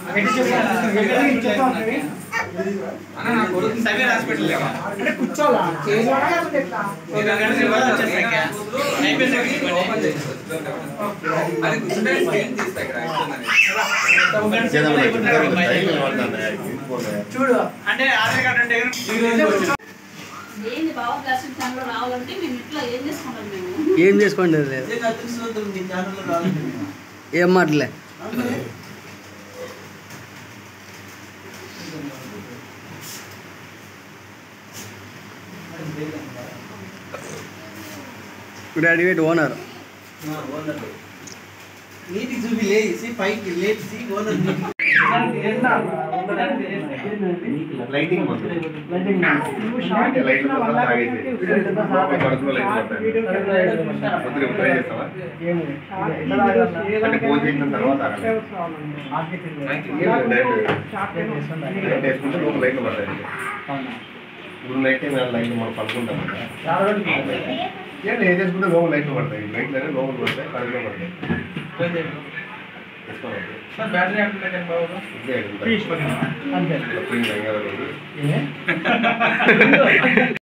అన్న నా కొడుకు సమీర్ హాస్పిటల్ లేవా అంటే కూర్చోవాలా చేసావా లేకపోతే ఎట్లా? మీరు అక్కడ సిల్వర్ వచ్చేసాక అయిపోయింది అది కూర్చుంటే స్క్రీన్ తీస్తా ఇక్కడ చూడు అంటే ఆధార్ కార్డు అంటే ఏంది బావ క్లాస్ టైంలో రావాలంటే మేము ఇట్లా ఏం చేసుకుంటాం మేము ఏం చేసుకోండి లేదు ఏం మాటలే గ్రాడ్యుయేట్ ఓనర్ నీటికి చూపి లేచి పైకి లేచి ఓనర్ లైటింగ్ మందు అంటే లైట్ కోసం తాగేసి కడుపులో లైట్ పడతాయి కొద్దిగా ట్రై చేస్తావా అంటే ఫోన్ చేసిన తర్వాత లైట్ వేసుకుంటే లోపల లైట్లు పడతాయి ఇప్పుడు నైట్ టైం లైట్ మనం పడుకుంటాం ఏంటి ఏం చేసుకుంటే లోపల లైట్లు పడతాయి లైట్లు అనేవి లోపల పడతాయి కడుపులో పడతాయి వేసుకోవాలి. బ్యాటరీ ఆటోమేటిక్ బాబు ఇదే ఉంటుంది. అంతే ఫ్రీ రంగారావు గారు.